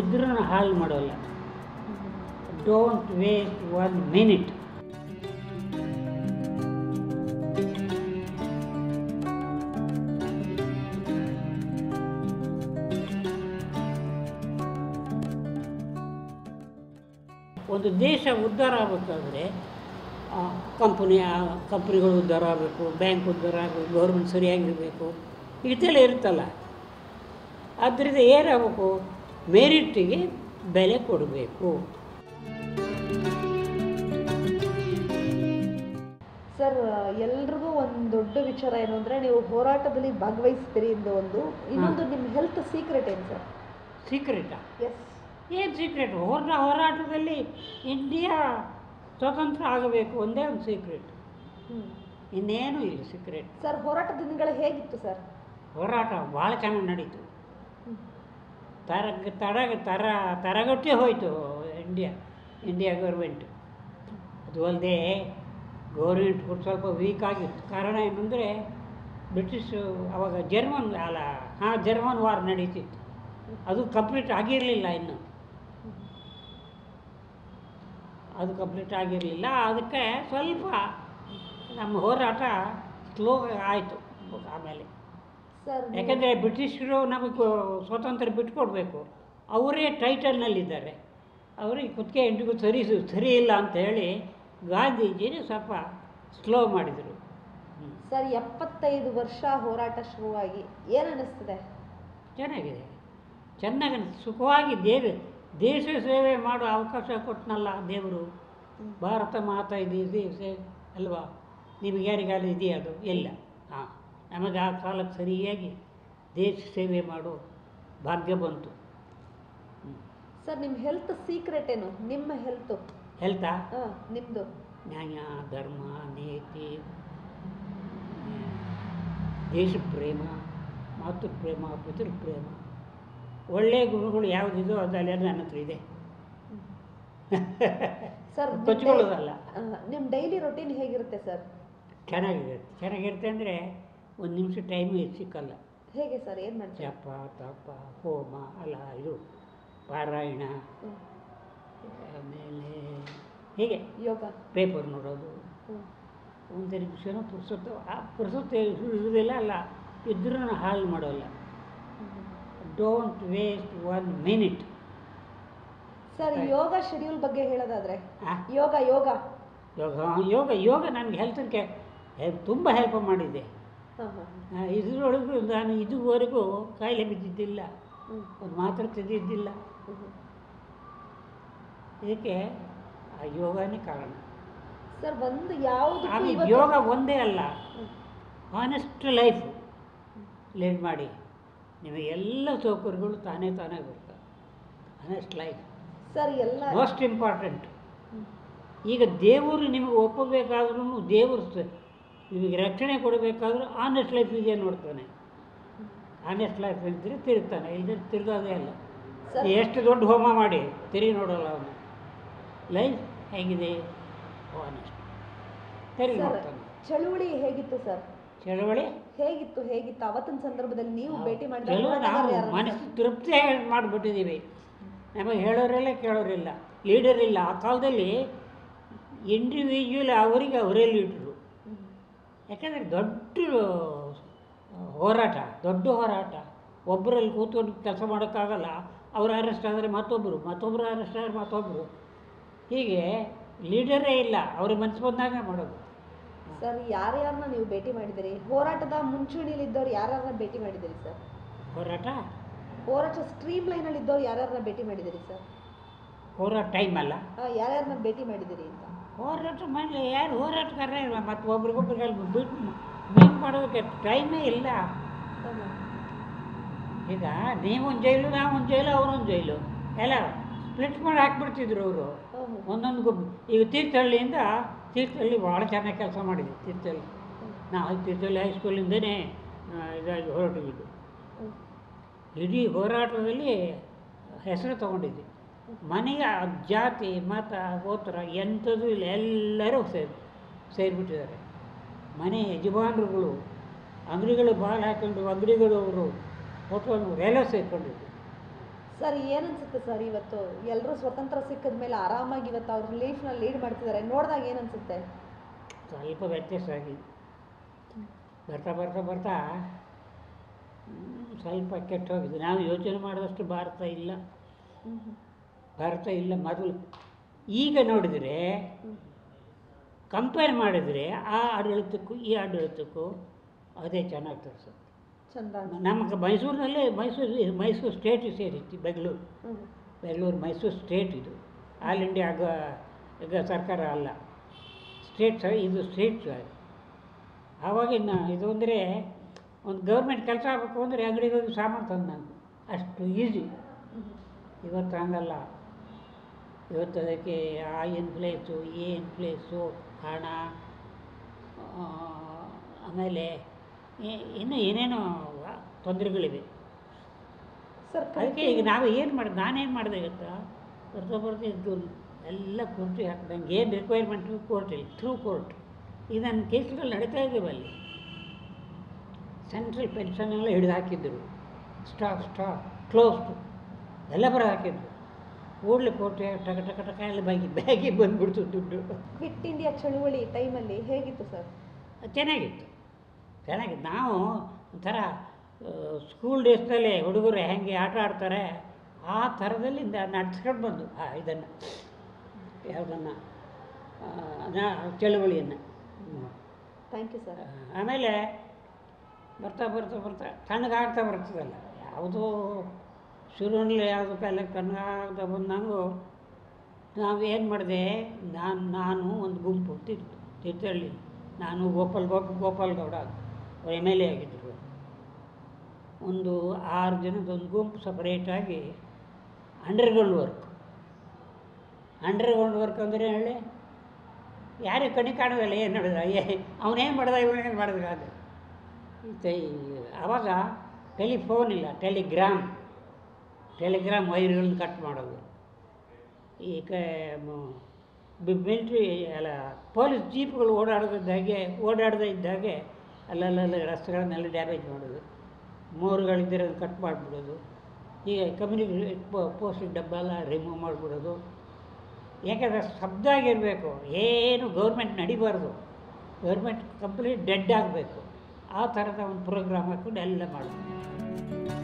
ಇದ್ರೂ ಹಾಳು ಮಾಡೋಲ್ಲ ಡೋಂಟ್ ವೇಸ್ಟ್ ಒನ್ ಮಿನಿಟ್ ಒಂದು ದೇಶ ಉದ್ಧಾರ ಆಗಬೇಕಾದ್ರೆ ಕಂಪನಿ ಕಂಪ್ನಿಗಳು ಉದ್ಧಾರ ಆಗಬೇಕು ಬ್ಯಾಂಕ್ ಉದ್ಧಾರ ಆಗಬೇಕು ಗೌರ್ಮೆಂಟ್ ಸರಿಯಾಗಿರಬೇಕು ಇದೆಲ್ಲ ಇರುತ್ತಲ್ಲ ಆದ್ದರಿಂದ ಏನಾಗಬೇಕು ಮೆರಿಟಿಗೆ ಬೆಲೆ ಕೊಡಬೇಕು ಸರ್ ಎಲ್ರಿಗೂ ಒಂದು ದೊಡ್ಡ ವಿಚಾರ ಏನು ಅಂದರೆ ನೀವು ಹೋರಾಟದಲ್ಲಿ ಭಾಗವಹಿಸ್ತೀರಿ ಎಂದು ಒಂದು ಇನ್ನೊಂದು ನಿಮ್ಮ ಹೆಲ್ತ್ ಸೀಕ್ರೆಟ್ ಏನು ಸರ್ ಸೀಕ್ರೆಟಾ ಎಸ್ ಏನು ಸೀಕ್ರೆಟ್ ಹೋರಾ ಹೋರಾಟದಲ್ಲಿ ಇಂಡಿಯಾ ಸ್ವತಂತ್ರ ಆಗಬೇಕು ಒಂದೇ ಒಂದು ಸೀಕ್ರೆಟ್ ಇನ್ನೇನು ಇಲ್ಲ ಸೀಕ್ರೆಟ್ ಸರ್ ಹೋರಾಟ ದಿನಗಳು ಹೇಗಿತ್ತು ಸರ್ ಹೋರಾಟ ಭಾಳ ಚೆನ್ನಾಗಿ ನಡೀತು ತರ ತಡ ತರ ತರಗಟ್ಟೆ ಹೋಯಿತು ಇಂಡಿಯಾ ಇಂಡಿಯಾ ಗೌರ್ಮೆಂಟ್ ಅದು ಅಲ್ಲದೆ ಗೌರ್ಮೆಂಟ್ ಸ್ವಲ್ಪ ವೀಕ್ ಆಗಿತ್ತು ಕಾರಣ ಏನಂದರೆ ಬ್ರಿಟಿಷು ಅವಾಗ ಜರ್ಮನ್ ಅಲ್ಲ ಹಾಂ ಜರ್ಮನ್ ವಾರ್ ನಡೀತಿತ್ತು ಅದು ಕಂಪ್ಲೀಟ್ ಆಗಿರಲಿಲ್ಲ ಇನ್ನು ಅದು ಕಂಪ್ಲೀಟ್ ಆಗಿರಲಿಲ್ಲ ಅದಕ್ಕೆ ಸ್ವಲ್ಪ ನಮ್ಮ ಹೋರಾಟ ಸ್ಲೋ ಆಯಿತು ಆಮೇಲೆ ಸರ್ ಯಾಕೆಂದರೆ ಬ್ರಿಟಿಷರು ನಮಗೆ ಸ್ವಾತಂತ್ರ್ಯ ಬಿಟ್ಕೊಡ್ಬೇಕು ಅವರೇ ಟೈಟಲ್ನಲ್ಲಿದ್ದಾರೆ ಅವರಿಗೆ ಕುತ್ತಿಗೆ ಎಂಟಿಗೂ ಸರಿ ಸರಿ ಇಲ್ಲ ಅಂತ ಹೇಳಿ ಗಾಂಧೀಜಿನ ಸ್ವಲ್ಪ ಸ್ಲೋ ಮಾಡಿದರು ಸರ್ ಎಪ್ಪತ್ತೈದು ವರ್ಷ ಹೋರಾಟ ಶುರುವಾಗಿ ಏನು ಅನ್ನಿಸ್ತದೆ ಚೆನ್ನಾಗಿದೆ ಚೆನ್ನಾಗಿ ಅನ್ಸ್ತು. ಸುಖವಾಗಿ ದೇವ ದೇಶ ಸೇವೆ ಮಾಡೋ ಅವಕಾಶ ಕೊಟ್ಟನಲ್ಲ ದೇವರು ಭಾರತ ಮಾತಾ ಇದೆ ದೇಶ ಅಲ್ವಾ ನಿಮಗೆ ಯಾರಿಗಾದ್ರು ಇದೆಯಾ ಅದು ಇಲ್ಲ ಹಾಂ ನಮಗೆ ಆ ಕಾಲಕ್ಕೆ ಸರಿಯಾಗಿ ದೇಶ ಸೇವೆ ಮಾಡೋ ಭಾಗ್ಯ ಬಂತು ಸರ್ ನಿಮ್ಮ ಹೆಲ್ತ್ ಸೀಕ್ರೆಟ್ ಏನು ನಿಮ್ಮ ಹೆಲ್ತು ಹೆಲ್ತಾ ಹಾಂ ನಿಮ್ಮದು ನ್ಯಾಯ ಧರ್ಮ ನೀತಿ ದೇಶ ಪ್ರೇಮ ಮಾತೃ ಪ್ರೇಮ ಪಿತೃ ಪ್ರೇಮ ಒಳ್ಳೆಯ ಗುಣಗಳು ಯಾವುದಿದೋ ಅದೆಲ್ಲ ನನ್ನ ಹತ್ರ ಇದೆ ಸರ್ ಕೊಚ್ಕೊಳ್ಳೋದಲ್ಲ ನಿಮ್ಮ ಡೈಲಿ ರೊಟೀನ್ ಹೇಗಿರುತ್ತೆ ಸರ್ ಚೆನ್ನಾಗಿರುತ್ತೆ ಚೆನ್ನಾಗಿರುತ್ತೆ ಅಂದರೆ ಒಂದು ನಿಮಿಷ ಟೈಮು ಸಿಕ್ಕಲ್ಲ ಹೇಗೆ ಸರ್ ಏನು ಮಾಡ್ತೀರಾ ಜಪ ತಪ ಹೋಮ ಅಲ್ಲ ಇದು ಪಾರಾಯಣ ಹ್ಮ್. ಆಮೇಲೆ ಹೀಗೆ ಯೋಗ ಪೇಪರ್ ನೋಡೋದು ಹ್ಮ್. ಒಂದು ನಿಮಿಷನೂ ಪುರ್ಸೊತ್ತು ಆ ಪುರ್ಸೊತ್ತು ಇರುವುದಿಲ್ಲ ಅಲ್ಲ ಇದ್ರೂ ಹಾಳು ಮಾಡೋಲ್ಲ don't waste one minute sir yoga schedule ಬಗ್ಗೆ ಹೇಳೋದಾದ್ರೆ ಆ? ಯೋಗ ಯೋಗ ಯೋಗ ಯೋಗ ಯೋಗ ನನಗೆ ಹೆಲ್ತಕ್ಕೆ ತುಂಬ ಹೆಲ್ಪ್ ಮಾಡಿದೆ ಹಾಂ ಹಾಂ ಆ, ಇದ್ರೊಳಗೂ ನಾನು ಇದುವರೆಗೂ ಕಾಯಿಲೆ ಬಿದ್ದಿದ್ದಿಲ್ಲ ಹ್ಞೂ ಒಂದು ಮಾತ್ರ ತಿಂದಿದ್ದಿಲ್ಲ ಇದಕ್ಕೆ ಆ ಯೋಗನೇ ಕಾರಣ ಸರ್ ಒಂದು ಯಾವುದಕ್ಕೂ ಆಮೇಲೆ ಇವತ್ತು ಯೋಗ ಒಂದೇ ಅಲ್ಲ ಹ್ಮ್. ಆನೆಸ್ಟ್ ಲೈಫ್ ಲೀಡ್ ಮಾಡಿ ನಿಮಗೆ ಎಲ್ಲ ಸೌಕರ್ಯಗಳು ತಾನೇ ತಾನೇ ಬರ್ತವೆ ಆನೆಸ್ಟ್ ಲೈಫ್ ಸರ್ ಎಲ್ಲ ಮೋಸ್ಟ್ ಇಂಪಾರ್ಟೆಂಟ್ ಹ್ಮ್. ಈಗ ದೇವರು ನಿಮಗೆ ಒಪ್ಪಬೇಕಾದ್ರೂ ದೇವರು ಸ- ನಿಮಗೆ ರಕ್ಷಣೆ ಕೊಡಬೇಕಾದ್ರೂ ಆನೆಸ್ಟ್ ಲೈಫ್ ಇದೆ ನೋಡ್ತಾನೆ ಆನೆಸ್ಟ್ ಲೈಫ್ ಇದ್ದರೆ ತಿರುಗ್ತಾನೆ ಇಲ್ಲದ್ರೆ ತಿರುಗೋದೇ ಇಲ್ಲ ಸರ್ ಎಷ್ಟು ದೊಡ್ಡ ಹೋಮ ಮಾಡಿ ತಿರುಗಿ ನೋಡಲ್ಲ ಅವನು ಲೈಫ್ ಹೇಗಿದೆ ಆನೆಸ್ಟ್ ತಿರುಗಿ ಸರ್ ನೋಡ್ತಾನೆ ಚಳುವಳಿ ಹೇಗಿತ್ತು ಸರ್ ಚಳವಳಿ ಹೇಗಿತ್ತು ಹೇಗಿತ್ತು ಅವತ್ತಿನ ಸಂದರ್ಭದಲ್ಲಿ ನೀವು ಭೇಟಿ ಮಾಡಿದ ಕೆಲವು ನಾವು ಹೋರಾಟಗಾರರು ಯಾರು ಮನಸ್ಸು ತೃಪ್ತಿ ಮಾಡಿಬಿಟ್ಟಿದ್ದೀವಿ ನಮಗೆ ಹೇಳೋರೆಲ್ಲ ಕೇಳೋರಿಲ್ಲ ಲೀಡರ್ ಇಲ್ಲ ಆ ಕಾಲದಲ್ಲಿ ಇಂಡಿವಿಜುವಲ್ ಅವರಿಗೆ ಅವರೇ ಲೀಡ್ರು ಹ್ಮ್. ಯಾಕಂದರೆ ದೊಡ್ಡ ಹೋರಾಟ ದೊಡ್ಡ ಹೋರಾಟ ಒಬ್ಬರಲ್ಲಿ ಕೂತ್ಕೊಂಡು ಕೆಲಸ ಮಾಡೋಕ್ಕಾಗಲ್ಲ ಅವ್ರು ಅರೆಸ್ಟ್ ಆದರೆ ಮತ್ತೊಬ್ಬರು ಮತ್ತೊಬ್ಬರು ಅರೆಸ್ಟ್ ಆದರೆ ಮತ್ತೊಬ್ಬರು ಹೀಗೆ ಲೀಡರೇ ಇಲ್ಲ ಅವ್ರಿಗೆ ಮನಸ್ಸು ಬಂದಾಗ ಮಾಡೋದು ಸರ್ ಯಾರ್ಯಾರನ್ನ ನೀವು ಭೇಟಿ ಮಾಡಿದಿರಿ ಹೋರಾಟದ ಮುಂಚೂಣಿಯಲ್ಲಿ ಇದ್ದವ್ರು ಯಾರ್ಯಾರನ್ನ ಭೇಟಿ ಮಾಡಿದಿರಿ ಸರ್ ಹೋರಾಟ ಹೋರಾಟ ಸ್ಟ್ರೀಮ್ ಲೈನಲ್ಲಿ ಇದ್ದವ್ರು ಯಾರ್ಯಾರನ್ನ ಭೇಟಿ ಮಾಡಿದಿರಿ ಸರ್ ಹೋರಾಟ ಟೈಮ್ ಅಲ್ಲ ಆ, ಯಾರ್ಯಾರನ್ನ ಭೇಟಿ ಮಾಡಿದಿರಿ ಅಂತ ಹೋರಾಟ ಮಾಡಲಿ ಯಾರು ಹೋರಾಟಗಾರ ಇಲ್ಲ ಮತ್ತು ಒಬ್ರಿಗೊಬ್ರಿಗೆ ಬಿಟ್ಟು ಮೀಟ್ ಮಾಡೋದಕ್ಕೆ ಟೈಮೇ ಇಲ್ಲ ಈಗ ನೀವೊಂದು ಜೈಲು ನಾವೊಂದು ಜೈಲು ಅವರೊಂದು ಜೈಲು ಎಲ್ಲ ಸ್ಪ್ಲಿಟ್ ಮಾಡಿ ಹಾಕ್ಬಿಡ್ತಿದ್ರು ಅವರು ಒಂದೊಂದು ಗುಂಪು ಈಗ ತೀರ್ಥಹಳ್ಳಿಯಿಂದ ತೀರ್ಥಹಳ್ಳಿ ಭಾಳ ಚೆನ್ನಾಗಿ ಕೆಲಸ ಮಾಡಿದೆ ತೀರ್ಥಹಳ್ಳಿ ನಾವು ತೀರ್ಥಹಳ್ಳಿ ಹೈಸ್ಕೂಲಿಂದನೇ ಇದಾಗಿ ಹೊರಟಿದ್ದು ಇಡೀ ಹೋರಾಟದಲ್ಲಿ ಹೆಸರು ತಗೊಂಡಿದ್ದೆ ಮನೆಯ ಜಾತಿ ಮತ ಗೋತ್ರ ಎಂಥದ್ದು ಇಲ್ಲ ಎಲ್ಲರೂ ಸೇರಿ ಸೇರಿಬಿಟ್ಟಿದ್ದಾರೆ ಮನೆ ಯಜಮಾನರುಗಳು ಅಂಗಡಿಗಳು ಬಾಗಿಲು ಹಾಕೊಂಡು ಅಂಗಡಿಗಳು ಅವರು ಹೋಟೆಲ್ನವರು ಎಲ್ಲ ಸೇರಿಕೊಂಡಿದ್ರು ಸರ್ ಏನನ್ಸುತ್ತೆ ಸರ್ ಇವತ್ತು ಎಲ್ಲರೂ ಸ್ವತಂತ್ರ ಸಿಕ್ಕಿದ ಮೇಲೆ ಆರಾಮಾಗಿ ಇವತ್ತು ಅವ್ರ ಲೈಫ್ನ ಲೀಡ್ ಮಾಡ್ತಿದ್ದಾರೆ ನೋಡಿದಾಗ ಏನನ್ಸುತ್ತೆ ಸ್ವಲ್ಪ ವ್ಯತ್ಯಾಸ ಆಗಿದೆ ಬರ್ತಾ ಬರ್ತಾ ಬರ್ತಾ ಹ್ಮ್, ಸ್ವಲ್ಪ ಕೆಟ್ಟ ಹೋಗಿದೆ ನಾವು ಯೋಚನೆ ಮಾಡಿದಷ್ಟು ಭಾರತ ಇಲ್ಲ ಭಾರತ ಇಲ್ಲ ಮೊದಲು ಈಗ ನೋಡಿದರೆ ಕಂಪೇರ್ ಮಾಡಿದರೆ ಆ ಆಡಳಿತಕ್ಕೂ ಈ ಆಡಳಿತಕ್ಕೂ ಅದೇ ಚೆನ್ನಾಗಿ ತೋರಿಸುತ್ತೆ ಚಂದ ನಮಗೆ ಮೈಸೂರಿನಲ್ಲೇ ಮೈಸೂರು ಇದು ಮೈಸೂರು ಸ್ಟೇಟ್ ಸೇರಿತ್ತು ಬೆಂಗಳೂರು ಹ್ಞೂ ಬೆಂಗಳೂರು ಮೈಸೂರು ಸ್ಟೇಟ್ ಇದು ಆಲ್ ಇಂಡಿಯಾ ಆಗ ಈಗ ಸರ್ಕಾರ ಅಲ್ಲ ಸ್ಟೇಟ್ ಸ ಇದು ಸ್ಟೇಟ್ ಆವಾಗಿನ ಇದು ಅಂದರೆ ಒಂದು ಗೌರ್ಮೆಂಟ್ ಕೆಲಸ ಆಗಬೇಕು ಅಂದರೆ ಅಂಗಡಿಗೆ ಹೋಗಿ ಸಾಮಾನು ತಂದು ನಾನು ಅಷ್ಟು ಈಸಿ ಇವತ್ತು ಹಂಗಲ್ಲ ಇವತ್ತು ಅದಕ್ಕೆ ಆ ಇನ್ಫ್ಲೇಸು ಈ ಇನ್ಫ್ಲೇಸು ಹಣ ಆ, ಆಮೇಲೆ ಇ- ಇನ್ನೂ ಏನೇನೋ ತೊಂದರೆಗಳಿವೆ ಸರ್ ಅದಕ್ಕೆ ಈಗ ನಾವು ಏನು ಮಾಡಿದ್ ನಾನೇನು ಮಾಡಿದೆ ಗೊತ್ತಾ ಬರ್ತಾ ಬರ್ತಾ ಇದ್ದು ಎಲ್ಲ ಕೋರ್ಟಿಗೆ ಹಾಕ್ದಂಗೆ ಏನು ರಿಕ್ವೈರ್ಮೆಂಟು ಕೋರ್ಟಿಲ್ಲ ಥ್ರೂ ಕೋರ್ಟ್ ಈಗ ನನ್ನ ಕೇಸ್ಗಳು ನಡೀತಾ ಇದ್ದೀವಿ ಅಲ್ಲಿ ಸೆಂಟ್ರಲ್ ಪೆನ್ಷನ್ ಎಲ್ಲ ಹಿಡಿದು ಹಾಕಿದ್ದರು ಸ್ಟಾಕ್ ಸ್ಟಾಕ್ ಕ್ಲೋಸ್ಡ್ ಎಲ್ಲ ಬರೋದು ಹಾಕಿದ್ರು ಕೂಡಲೇ ಕೋರ್ಟ್ ಟಕ ಟಕ ಟಕ ಎಲ್ಲ ಬ್ಯಾಗಿ ಬ್ಯಾಗಿಗೆ ಬಂದ್ಬಿಡ್ತು ದುಡ್ಡು ಕ್ವಿಟ್ ಇಂಡಿಯಾ ಚಳುವಳಿ ಟೈಮಲ್ಲಿ ಹೇಗಿತ್ತು ಸರ್ ಅದು ಚೆನ್ನಾಗಿತ್ತು ಚೆನ್ನಾಗಿತ್ತು ನಾವು ಒಂಥರ ಸ್ಕೂಲ್ ಡೇಸ್ನಲ್ಲೇ ಹುಡುಗರು ಹೆಂಗೆ ಆಟ ಆಡ್ತಾರೆ ಆ ಥರದಲ್ಲಿ ನಡ್ಸ್ಕೊಂಡು ಬಂದು ಆ ಇದನ್ನು ಯಾವುದನ್ನು ಚಳುವಳಿಯನ್ನು ಥ್ಯಾಂಕ್ ಯು ಸರ್ ಆಮೇಲೆ ಬರ್ತಾ ಬರ್ತಾ ಬರ್ತಾ ತಣ್ಣಗಾಗ್ತಾ ಬರ್ತದಲ್ಲ ಯಾವುದೋ ಶುರುವಿನಲ್ಲಿ ಯಾವುದು ಕಾಲ ತಣ್ಣಗಾಗ್ತಾ ಬಂದಂಗೂ ನಾವು ಏನು ಮಾಡಿದೆ ನಾನು ನಾನು ಒಂದು ಗುಂಪು ತೀರ್ಥ ತೀರ್ಥಹಳ್ಳಿ ನಾನು ಗೋಪಾಲ್ ಗೋಪ ಗೋಪಾಲ್ ಗೌಡ ಅವ್ರು ಎಮ್ ಎಲ್ ಎ ಆಗಿದ್ದರು ಒಂದು ಆರು ಜನದ ಒಂದು ಗುಂಪು ಸಪ್ರೇಟಾಗಿ ಅಂಡರ್ಗ್ರೌಂಡ್ ವರ್ಕ್ ಅಂಡರ್ಗ್ರೌಂಡ್ ವರ್ಕ್ ಅಂದರೆ ಹೇಳಿ ಯಾರಿಗೆ ಕಣಿ ಕಾಣೋದಲ್ಲ ಏನು ನಡೆದ ಏ ಅವನೇನು ಮಾಡ್ದ ಇವನೇನು ಮಾಡಿದ್ರೆ ಅದು ಈತ ಈ- ಆವಾಗ ಟೆಲಿಫೋನ್ ಇಲ್ಲ ಟೆಲಿಗ್ರಾಮ್ ಟೆಲಿಗ್ರಾಮ್ ವೈರ್ಗಳನ್ನ ಕಟ್ ಮಾಡೋದು ಈಗ ಮಿಲ್ಟ್ರಿ ಅಲ್ಲ ಪೊಲೀಸ್ ಜೀಪ್ಗಳು ಓಡಾಡೋದಿದ್ದಾಗೆ ಓಡಾಡದೇ ಇದ್ದಾಗೆ ಅಲ್ಲಲ್ಲ ರಸ್ತೆಗಳನ್ನೆಲ್ಲ ಡ್ಯಾಮೇಜ್ ಮಾಡೋದು ಮೋರ್ಗಳಿದ್ದರೆ ಅದನ್ನ ಕಟ್ ಮಾಡಿಬಿಡೋದು ಈಗ ಕಮ್ಯುನಿಕೇ ಪೋಸ್ಟ್ ಡಬ್ಬ ಎಲ್ಲ ರಿಮೂವ್ ಮಾಡಿಬಿಡೋದು ಯಾಕಂದರೆ ಶಬ್ದ ಆಗಿರಬೇಕು ಏನು ಗೌರ್ಮೆಂಟ್ ನಡಿಬಾರ್ದು ಗೌರ್ಮೆಂಟ್ ಕಂಪ್ಲೀಟ್ ಡೆಡ್ ಆಗಬೇಕು ಆ ಥರದ ಒಂದು ಪ್ರೋಗ್ರಾಮ್ ಹಾಕ್ಕೊಂಡು ಎಲ್ಲ ಮಾಡೋದು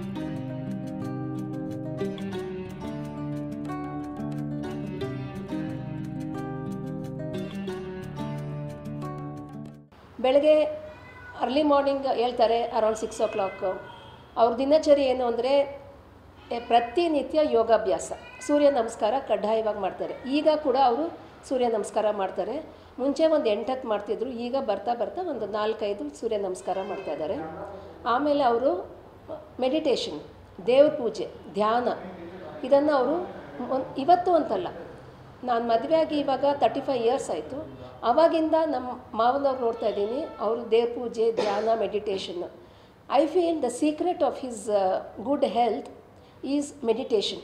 ಬೆಳಗ್ಗೆ ಅರ್ಲಿ ಮಾರ್ನಿಂಗ್ ಹೇಳ್ತಾರೆ ಅರೌಂಡ್ ಸಿಕ್ಸ್ ಓ ಕ್ಲಾಕು ಅವ್ರ ದಿನಚರಿ ಏನು ಅಂದರೆ ಪ್ರತಿನಿತ್ಯ ಯೋಗಾಭ್ಯಾಸ ಸೂರ್ಯ ನಮಸ್ಕಾರ ಕಡ್ಡಾಯವಾಗಿ ಮಾಡ್ತಾರೆ ಈಗ ಕೂಡ ಅವರು ಸೂರ್ಯ ನಮಸ್ಕಾರ ಮಾಡ್ತಾರೆ ಮುಂಚೆ ಒಂದು ಎಂಟತ್ತು ಮಾಡ್ತಿದ್ರು ಈಗ ಬರ್ತಾ ಬರ್ತಾ ಒಂದು ನಾಲ್ಕೈದು ಸೂರ್ಯ ನಮಸ್ಕಾರ ಮಾಡ್ತಾ ಇದ್ದಾರೆ ಆಮೇಲೆ ಅವರು ಮೆಡಿಟೇಷನ್ ದೇವ್ರ ಪೂಜೆ ಧ್ಯಾನ ಇದನ್ನು ಅವರು ಇವತ್ತು ಅಂತಲ್ಲ ನಾನು ಮದುವೆ ಆಗಿ ಇವಾಗ ತರ್ಟಿ ಫೈವ್ ಇಯರ್ಸ್ ಆಯಿತು ಆವಾಗಿಂದ ನಮ್ಮ ಮಾವನವ್ರು ನೋಡ್ತಾ ಇದ್ದೀನಿ ಅವರು ದೇವ್ರ ಪೂಜೆ ಧ್ಯಾನ meditation I feel the secret of his good health is meditation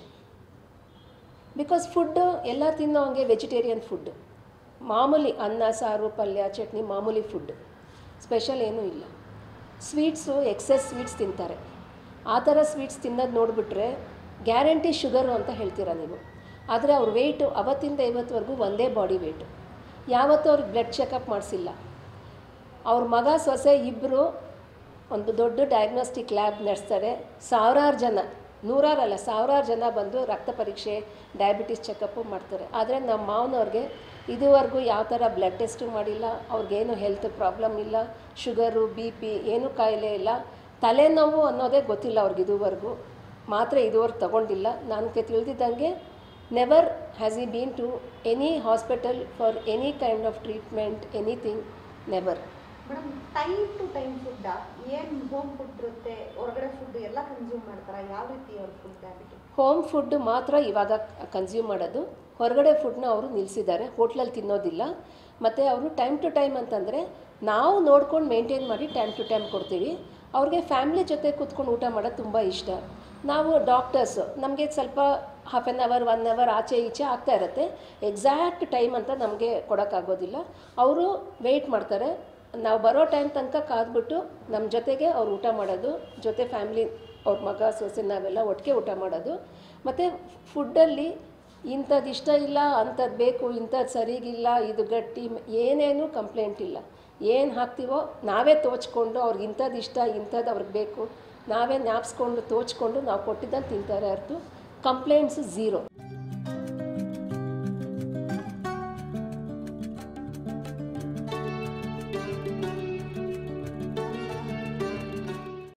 because food ಎಲ್ಲ ತಿನ್ನೋಂಗೆ ವೆಜಿಟೇರಿಯನ್ ಫುಡ್ ಮಾಮೂಲಿ ಅನ್ನ ಸಾರು ಪಲ್ಯ ಚಟ್ನಿ ಮಾಮೂಲಿ ಫುಡ್ ಸ್ಪೆಷಲ್ ಏನೂ ಇಲ್ಲ ಸ್ವೀಟ್ಸು ಎಕ್ಸೆಸ್ ಸ್ವೀಟ್ಸ್ ತಿಂತಾರೆ ಆ ಥರ ಸ್ವೀಟ್ಸ್ ತಿನ್ನೋದು ನೋಡಿಬಿಟ್ರೆ ಗ್ಯಾರಂಟಿ ಶುಗರು ಅಂತ ಹೇಳ್ತೀರಾ ನೀವು ಆದರೆ ಅವ್ರ ವೆಯ್ಟು ಅವತ್ತಿಂದ ಇವತ್ತುವರೆಗೂ ಒಂದೇ ಬಾಡಿ ವೆಯ್ಟು ಯಾವತ್ತೂ ಅವ್ರಿಗೆ ಬ್ಲಡ್ ಚೆಕಪ್ ಮಾಡಿಸಿಲ್ಲ ಅವ್ರ ಮಗ ಸೊಸೆ ಇಬ್ಬರು ಒಂದು ದೊಡ್ಡ ಡಯಾಗ್ನೋಸ್ಟಿಕ್ ಲ್ಯಾಬ್ ನಡೆಸ್ತಾರೆ ಸಾವಿರಾರು ಜನ ನೂರಾರಲ್ಲ ಸಾವಿರಾರು ಜನ ಬಂದು ರಕ್ತ ಪರೀಕ್ಷೆ ಡಯಾಬಿಟಿಸ್ ಚೆಕಪ್ಪು ಮಾಡ್ತಾರೆ ಆದರೆ ನಮ್ಮ ಮಾವನವ್ರಿಗೆ ಇದುವರೆಗೂ ಯಾವ ಥರ ಬ್ಲಡ್ ಟೆಸ್ಟು ಮಾಡಿಲ್ಲ ಅವ್ರಿಗೇನು ಹೆಲ್ತ್ ಪ್ರಾಬ್ಲಮ್ ಇಲ್ಲ ಶುಗರು ಬಿ ಪಿ ಏನೂ ಕಾಯಿಲೆ ಇಲ್ಲ ತಲೆನೋವು ಅನ್ನೋದೇ ಗೊತ್ತಿಲ್ಲ ಅವ್ರಿಗೆ ಇದುವರೆಗೂ ಮಾತ್ರೆ ಇದುವರೆಗೂ ತಗೊಂಡಿಲ್ಲ ನನಗೆ ತಿಳಿದಿದ್ದಂಗೆ never has he been to any hospital for any kind of treatment anything never madam time to time food ಏನು ಹೋಮ್ ಫುಡ್ ಇರುತ್ತೆ ಹೊರಗಡೆ ಫುಡ್ ಎಲ್ಲ ಕನ್ಸ್ಯೂಮ್ ಮಾಡ್ತಾರಾ ಯಾವ ರೀತಿ ಅವ್ರ ಫುಡ್ ಹ್ಯಾಬಿಟ್ ಹೋಮ್ ಫುಡ್ ಮಾತ್ರ ಇವಾಗ ಕನ್ಸ್ಯೂಮ್ ಮಾಡೋದು ಹೊರಗಡೆ ಫುಡ್ನ ಅವರು ನಿಲ್ಲಿಸಿದ್ದಾರೆ ಹೋಟ್ಲಲ್ಲಿ ತಿನ್ನೋದಿಲ್ಲ ಮತ್ತು ಅವರು ಟೈಮ್ ಟು ಟೈಮ್ ಅಂತಂದರೆ ನಾವು ನೋಡ್ಕೊಂಡು ಮೇಂಟೈನ್ ಮಾಡಿ ಟೈಮ್ ಟು ಟೈಮ್ ಕೊಡ್ತೀವಿ ಅವ್ರಿಗೆ ಫ್ಯಾಮ್ಲಿ ಜೊತೆ ಕೂತ್ಕೊಂಡು ಊಟ ಮಾಡೋದು ತುಂಬ ಇಷ್ಟ ನಾವು ಡಾಕ್ಟರ್ಸು ನಮಗೆ ಸ್ವಲ್ಪ half an hour one hour ಆಚೆ ಈಚೆ ಆಗ್ತಾ ಇರುತ್ತೆ ಎಕ್ಸಾಕ್ಟ್ ಟೈಮ್ ಅಂತ ನಮಗೆ ಕೊಡೋಕ್ಕಾಗೋದಿಲ್ಲ ಅವರು ವೆಯ್ಟ್ ಮಾಡ್ತಾರೆ ನಾವು ಬರೋ ಟೈಮ್ ತನಕ ಕಾದ್ಬಿಟ್ಟು ನಮ್ಮ ಜೊತೆಗೆ ಅವ್ರು ಊಟ ಮಾಡೋದು ಜೊತೆ ಫ್ಯಾಮ್ಲಿ ಅವ್ರ ಮಗ ಸೊಸೆ ನಾವೆಲ್ಲ ಒಟ್ಟಿಗೆ ಊಟ ಮಾಡೋದು ಮತ್ತು ಫುಡ್ಡಲ್ಲಿ ಇಂಥದ್ದು ಇಷ್ಟ ಇಲ್ಲ ಅಂಥದ್ದು ಬೇಕು ಇಂಥದ್ದು ಸರಿಗಿಲ್ಲ ಇದು ಗಟ್ಟಿ ಏನೇನೂ ಕಂಪ್ಲೇಂಟ್ ಇಲ್ಲ ಏನು ಹಾಕ್ತೀವೋ ನಾವೇ ತೋಚ್ಕೊಂಡು ಅವ್ರಿಗೆ ಇಂಥದ್ದು ಇಷ್ಟ ಇಂಥದ್ದು ಅವ್ರಿಗೆ ಬೇಕು ನಾವೇ ಜ್ಞಾಪಿಸ್ಕೊಂಡು ತೋಚ್ಕೊಂಡು ನಾವು ಕೊಟ್ಟಿದ್ದಲ್ಲಿ ತಿಂತಾರೆ ಹೊರತು ಕಂಪ್ಲೇಂಟ್ಸು ಝೀರೋ